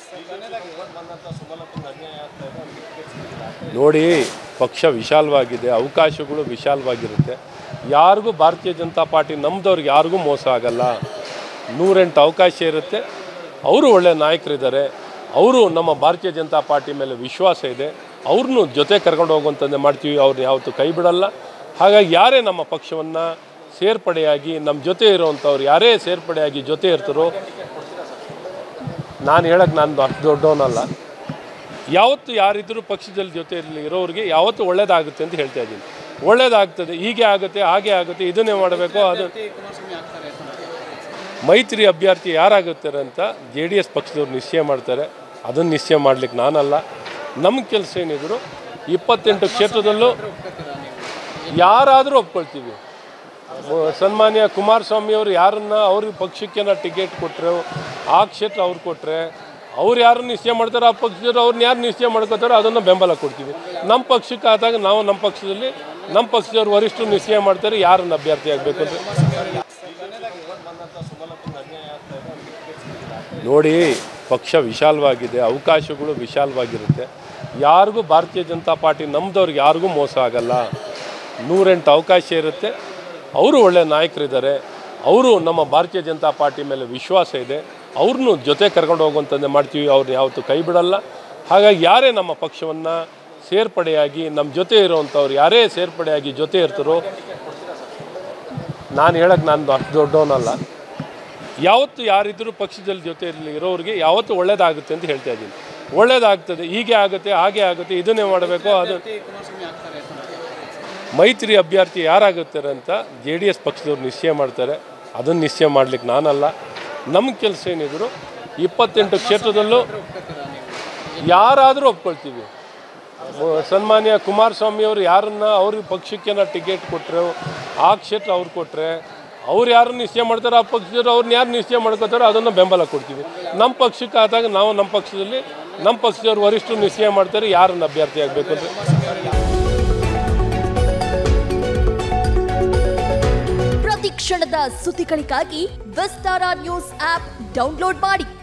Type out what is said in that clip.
ನೋಡಿ ಪಕ್ಷ ವಿಶಾಲವಾಗಿದೆ ಅವಕಾಶಗಳು ವಿಶಾಲವಾಗಿರುತ್ತೆ ಯಾರಿಗೂ ಭಾರತೀಯ ಜನತಾ ಪಾರ್ಟಿ ನಮ್ಮದವ್ರಿಗೆ ಯಾರಿಗೂ ಮೋಸ ಆಗಲ್ಲ ನೂರೆಂಟು ಅವಕಾಶ ಇರುತ್ತೆ ಅವರು ಒಳ್ಳೆ ನಾಯಕರಿದ್ದಾರೆ ಅವರು ನಮ್ಮ ಭಾರತೀಯ ಜನತಾ ಪಾರ್ಟಿ ಮೇಲೆ ವಿಶ್ವಾಸ ಇದೆ ಅವ್ರನ್ನೂ ಜೊತೆ ಕರ್ಕೊಂಡು ಹೋಗುವಂಥದ್ದೇ ಮಾಡ್ತೀವಿ ಅವ್ರನ್ನ ಯಾವತ್ತೂ ಕೈ ಬಿಡಲ್ಲ ಹಾಗಾಗಿ ಯಾರೇ ನಮ್ಮ ಪಕ್ಷವನ್ನು ಸೇರ್ಪಡೆಯಾಗಿ ನಮ್ಮ ಜೊತೆ ಇರೋವಂಥವ್ರು ಯಾರೇ ಸೇರ್ಪಡೆಯಾಗಿ ಜೊತೆ ಇರ್ತಾರೋ ನಾನು ಹೇಳಕ್ಕೆ ನಾನು ಅಷ್ಟು ದೊಡ್ಡವನಲ್ಲ ಯಾವತ್ತು ಯಾರಿದ್ದರೂ ಪಕ್ಷದಲ್ಲಿ ಜೊತೆಯಲ್ಲಿ ಇರೋರಿಗೆ ಯಾವತ್ತು ಒಳ್ಳೇದಾಗುತ್ತೆ ಅಂತ ಹೇಳ್ತಾ ಇದ್ದೀನಿ ಒಳ್ಳೇದಾಗ್ತದೆ ಹೀಗೆ ಆಗುತ್ತೆ ಹಾಗೆ ಆಗುತ್ತೆ ಇದನ್ನೇ ಮಾಡಬೇಕು ಅದು ಮೈತ್ರಿ ಅಭ್ಯರ್ಥಿ ಯಾರಾಗುತ್ತಾರೆ ಅಂತ ಜೆ ಡಿ ಎಸ್ ಪಕ್ಷದವ್ರು ನಿಶ್ಚಯ ಮಾಡ್ತಾರೆ ಅದನ್ನು ನಿಶ್ಚಯ ಮಾಡ್ಲಿಕ್ಕೆ ನಾನಲ್ಲ ನಮ್ಮ ಕೆಲಸ ಏನಿದ್ರು ಇಪ್ಪತ್ತೆಂಟು ಕ್ಷೇತ್ರದಲ್ಲೂ ಯಾರಾದರೂ ಒಪ್ಕೊಳ್ತೀವಿ ಮ- ಸನ್ಮಾನ್ಯ ಕುಮಾರಸ್ವಾಮಿ ಅವರು ಯಾರನ್ನ ಅವ್ರ ಪಕ್ಷಕ್ಕೆ ನಾವು ಟಿಕೆಟ್ ಕೊಟ್ಟರೆ ಆ ಕ್ಷೇತ್ರ ಅವ್ರು ಕೊಟ್ಟರೆ ಅವ್ರು ಯಾರನ್ನ ನಿಶ್ಚಯ ಮಾಡ್ತಾರೋ ಆ ಪಕ್ಷದವ್ರು ಅವ್ರನ್ನ ಯಾರು ನಿಶ್ಚಯ ಮಾಡ್ಕೋತಾರೋ ಅದನ್ನು ಬೆಂಬಲ ಕೊಡ್ತೀವಿ ನಮ್ಮ ಪಕ್ಷಕ್ಕೆ ಆದಾಗ ನಾವು ನಮ್ಮ ಪಕ್ಷದಲ್ಲಿ ನಮ್ಮ ಪಕ್ಷದವ್ರು ವರಿಷ್ಠರು ನಿಶ್ಚಯ ಮಾಡ್ತಾರೆ ಯಾರನ್ನ ಅಭ್ಯರ್ಥಿ ಆಗಬೇಕು ಅಂತ ನೋಡಿ ಪಕ್ಷ ವಿಶಾಲವಾಗಿದೆ ಅವಕಾಶಗಳು ವಿಶಾಲವಾಗಿರುತ್ತೆ ಯಾರಿಗೂ ಭಾರತೀಯ ಜನತಾ ಪಾರ್ಟಿ ನಮ್ಮದವ್ರಿಗೆ ಯಾರಿಗೂ ಮೋಸ ಆಗಲ್ಲ ನೂರೆಂಟು ಅವಕಾಶ ಇರುತ್ತೆ ಅವರು ಒಳ್ಳೆ ನಾಯಕರಿದ್ದಾರೆ ಅವರು ನಮ್ಮ ಭಾರತೀಯ ಜನತಾ ಪಾರ್ಟಿ ಮೇಲೆ ವಿಶ್ವಾಸ ಇದೆ ಅವ್ರನ್ನೂ ಜೊತೆ ಕರ್ಕೊಂಡು ಹೋಗುವಂಥದ್ದೇ ಮಾಡ್ತೀವಿ ಅವ್ರನ್ನ ಯಾವತ್ತೂ ಕೈ ಬಿಡಲ್ಲ ಹಾಗಾಗಿ ಯಾರೇ ನಮ್ಮ ಪಕ್ಷವನ್ನು ಸೇರ್ಪಡೆಯಾಗಿ ನಮ್ಮ ಜೊತೆ ಇರೋವಂಥವ್ರು ಯಾರೇ ಸೇರ್ಪಡೆಯಾಗಿ ಜೊತೆ ಇರ್ತಾರೋ ನಾನು ಹೇಳಕ್ಕೆ ನಾನು ಅಷ್ಟು ದೊಡ್ಡವನಲ್ಲ ಯಾವತ್ತು ಯಾರಿದ್ದರೂ ಪಕ್ಷದಲ್ಲಿ ಜೊತೆಯಲ್ಲಿ ಇರೋರಿಗೆ ಯಾವತ್ತು ಒಳ್ಳೇದಾಗುತ್ತೆ ಅಂತ ಹೇಳ್ತಾ ಇದ್ದೀನಿ ಒಳ್ಳೇದಾಗ್ತದೆ ಹೀಗೆ ಆಗುತ್ತೆ ಹಾಗೆ ಆಗುತ್ತೆ ಇದನ್ನೇ ಮಾಡಬೇಕು ಅದು ಮೈತ್ರಿ ಅಭ್ಯರ್ಥಿ ಯಾರಾಗುತ್ತಾರೆ ಅಂತ ಜೆ ಡಿ ಎಸ್ ಪಕ್ಷದವ್ರು ನಿಶ್ಚಯ ಮಾಡ್ತಾರೆ ಅದನ್ನು ನಿಶ್ಚಯ ಮಾಡ್ಲಿಕ್ಕೆ ನಾನಲ್ಲ ನಮ್ಮ ಕೆಲಸ ಏನಿದ್ರು ಇಪ್ಪತ್ತೆಂಟು ಕ್ಷೇತ್ರದಲ್ಲೂ ಯಾರಾದರೂ ಒಪ್ಕೊಳ್ತೀವಿ ಮ- ಸನ್ಮಾನ್ಯ ಕುಮಾರಸ್ವಾಮಿ ಅವರು ಯಾರನ್ನ ಅವ್ರ ಪಕ್ಷಕ್ಕೆ ನಾವು ಟಿಕೆಟ್ ಕೊಟ್ಟರೆ ಆ ಕ್ಷೇತ್ರ ಅವ್ರು ಕೊಟ್ಟರೆ ಅವ್ರು ಯಾರನ್ನ ನಿಶ್ಚಯ ಮಾಡ್ತಾರೋ ಆ ಪಕ್ಷದವ್ರು ಅವ್ರನ್ನ ಯಾರು ನಿಶ್ಚಯ ಮಾಡ್ಕೋತಾರೋ ಅದನ್ನು ಬೆಂಬಲ ಕೊಡ್ತೀವಿ ನಮ್ಮ ಪಕ್ಷಕ್ಕೆ ಆದಾಗ ನಾವು ನಮ್ಮ ಪಕ್ಷದಲ್ಲಿ ನಮ್ಮ ಪಕ್ಷದವ್ರು ವರಿಷ್ಠರು ನಿಶ್ಚಯ ಮಾಡ್ತಾರೆ ಯಾರನ್ನ ಅಭ್ಯರ್ಥಿ ಆಗಬೇಕು ಅಂತ ಪ್ರತಿ ಕ್ಷಣದ ಸುದ್ದಿಗಳಿಗಾಗಿ ವಿಸ್ತಾರ ನ್ಯೂಸ್ ಆಪ್ ಡೌನ್ಲೋಡ್ ಮಾಡಿ